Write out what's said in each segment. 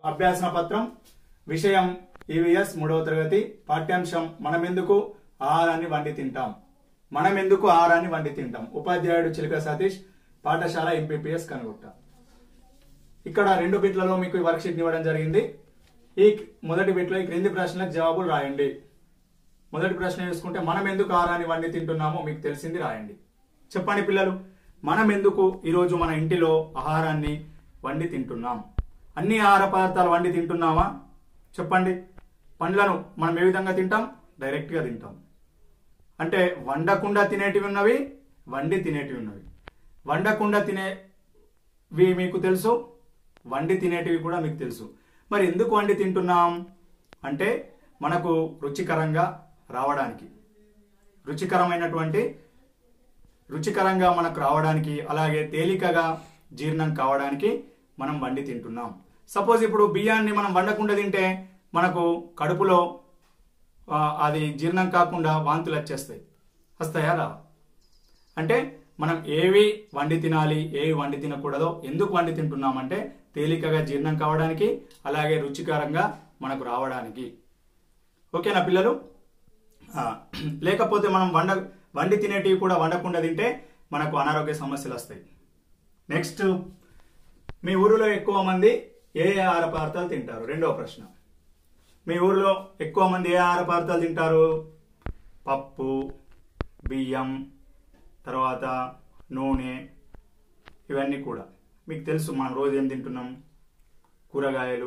అభ్యాసన పత్రం విషయం ఈవీఎస్ మూడవ తరగతి పాఠ్యాంశం మనమెందుకు ఆహారాన్ని వండి తింటాం మనమెందుకు ఆహారాన్ని వండి తింటాం ఉపాధ్యాయుడు చిలుక సతీష్ పాఠశాల ఎంపీపీఎస్ కనుగొట్ట ఇక్కడ రెండు బిట్లలో మీకు ఈ వర్క్షీట్ ఇవ్వడం జరిగింది ఈ మొదటి బిట్లో ఈ క్రింది ప్రశ్నలకు జవాబులు రాయండి మొదటి ప్రశ్న చూసుకుంటే మనం ఎందుకు ఆహారాన్ని వండి తింటున్నామో మీకు తెలిసింది రాయండి చెప్పండి పిల్లలు మనం ఎందుకు ఈరోజు మన ఇంటిలో ఆహారాన్ని వండి తింటున్నాం అన్ని ఆహార పదార్థాలు వండి తింటున్నామా చెప్పండి పండ్లను మనం ఏ విధంగా తింటాం డైరెక్ట్గా తింటాం అంటే వండకుండా తినేటివి ఉన్నవి వండి తినేటివి ఉన్నవి వండకుండా తినేవి మీకు తెలుసు వండి తినేటివి కూడా మీకు తెలుసు మరి ఎందుకు వండి తింటున్నాం అంటే మనకు రుచికరంగా రావడానికి రుచికరమైనటువంటి రుచికరంగా మనకు రావడానికి అలాగే తేలికగా జీర్ణం కావడానికి మనం వండి తింటున్నాం సపోజ్ ఇప్పుడు బియ్యాన్ని మనం వండకుండా తింటే మనకు కడుపులో ఆ, అది జీర్ణం కాకుండా వాంతులు వచ్చేస్తాయి వస్తాయా రావా అంటే మనం ఏవి వండి తినాలి ఏవి వండి తినకూడదో ఎందుకు వండి తింటున్నామంటే తేలికగా జీర్ణం కావడానికి అలాగే రుచికరంగా మనకు రావడానికి ఓకేనా పిల్లలు ఆ, లేకపోతే మనం వండ వండి తినేటివి కూడా వండకుండా తింటే మనకు అనారోగ్య సమస్యలు వస్తాయి నెక్స్ట్ మీ ఊరిలో ఎక్కువ మంది ఏ ఏ ఆహార పదార్థాలు తింటారు రెండవ ప్రశ్న మీ ఊరిలో ఎక్కువ మంది ఏ ఆహార పదార్థాలు తింటారు పప్పు బియ్యం తర్వాత నూనె ఇవన్నీ కూడా మీకు తెలుసు మనం రోజు ఏం తింటున్నాం కూరగాయలు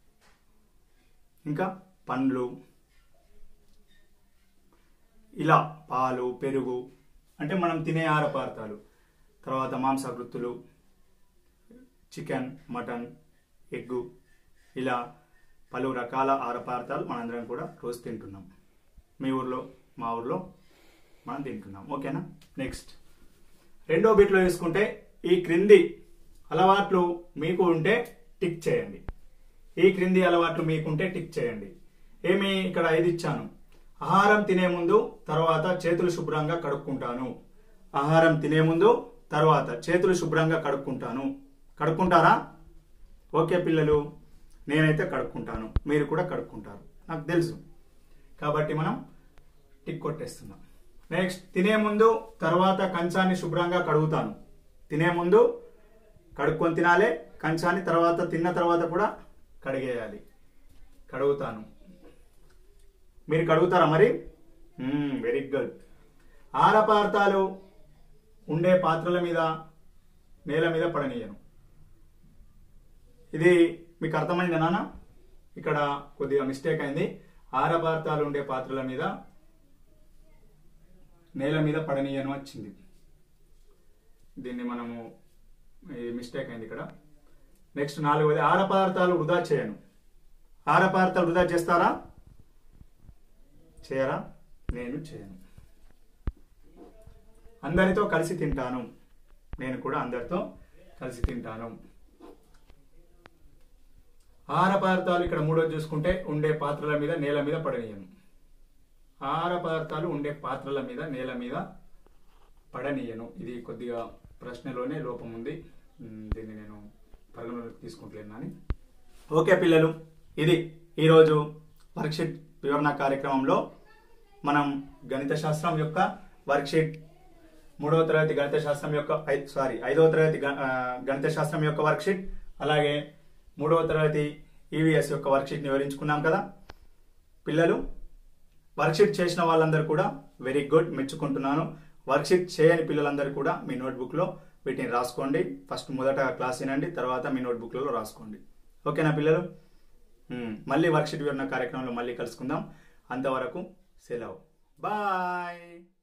ఇంకా పండ్లు ఇలా పాలు పెరుగు అంటే మనం తినే ఆహార పదార్థాలు తర్వాత మాంసకృత్తులు చికెన్ మటన్ ఎగ్గు ఇలా పలు రకాల ఆహార పదార్థాలు మనందరం కూడా రోజు తింటున్నాం మీ ఊర్లో మా ఊర్లో మనం తింటున్నాం ఓకేనా నెక్స్ట్ రెండో బిట్లో చూసుకుంటే ఈ క్రింది అలవాట్లు మీకు ఉంటే టిక్ చేయండి ఈ క్రింది అలవాట్లు మీకుంటే టిక్ చేయండి ఏమి ఇక్కడ ఐదు ఇచ్చాను ఆహారం తినే ముందు తర్వాత చేతులు శుభ్రంగా కడుక్కుంటాను ఆహారం తినే ముందు తర్వాత చేతులు శుభ్రంగా కడుక్కుంటాను కడుక్కుంటారా ఓకే పిల్లలు నేనైతే కడుక్కుంటాను మీరు కూడా కడుక్కుంటారు నాకు తెలుసు కాబట్టి మనం టిక్ కొట్టేస్తున్నాం నెక్స్ట్ తినే ముందు తర్వాత కంచాన్ని శుభ్రంగా కడుగుతాను తినే ముందు కడుక్కొని తినాలి కంచాన్ని తర్వాత తిన్న తర్వాత కూడా కడిగేయాలి కడుగుతాను మీరు కడుగుతారా మరి వెరీ గుడ్ ఆహార పదార్థాలు ఉండే పాత్రల మీద నేల మీద పడనీయను ఇది మీకు అర్థమైంది నాన్న ఇక్కడ కొద్దిగా మిస్టేక్ అయింది ఆహార పదార్థాలు ఉండే పాత్రల మీద నేల మీద పడనీయను వచ్చింది దీన్ని మనము ఈ మిస్టేక్ అయింది ఇక్కడ నెక్స్ట్ నాలుగవది ఆహార పదార్థాలు వృధా చేయను ఆహార పదార్థాలు వృధా చేస్తారా చేయరా నేను చేయను అందరితో కలిసి తింటాను నేను కూడా అందరితో కలిసి తింటాను ఆహార పదార్థాలు ఇక్కడ మూడోది చూసుకుంటే ఉండే పాత్రల మీద నేల మీద పడనీయను ఆహార పదార్థాలు ఉండే పాత్రల మీద నేల మీద పడనీయను ఇది కొద్దిగా ప్రశ్నలోనే లోపం ఉంది ఉమ్, దీన్ని నేను పరిగణలోకి తీసుకుంటలేను అని ఓకే పిల్లలు ఇది ఈరోజు వర్క్షీట్ వివరణ కార్యక్రమంలో మనం గణిత శాస్త్రం యొక్క వర్క్షీట్ మూడవ తరగతి గణిత శాస్త్రం యొక్క ఐ- సారీ ఐదవ తరగతి గ- ఆ, గణిత శాస్త్రం యొక్క వర్క్షీట్ అలాగే మూడవ తరగతి ఈవీఎస్ యొక్క వర్క్షీట్ని వివరించుకున్నాం కదా పిల్లలు వర్క్షీట్ చేసిన వాళ్ళందరూ కూడా వెరీ గుడ్ మెచ్చుకుంటున్నాను వర్క్షీట్ చేయని పిల్లలందరూ కూడా మీ నోట్బుక్లో వీటిని రాసుకోండి ఫస్ట్ మొదట క్లాస్ వినండి తర్వాత మీ నోట్బుక్లలో రాసుకోండి ఓకేనా పిల్లలు మ్మ్. మళ్ళీ వర్క్షీట్ వివరణ కార్యక్రమంలో మళ్ళీ కలుసుకుందాం అంతవరకు సెలవు బాయ్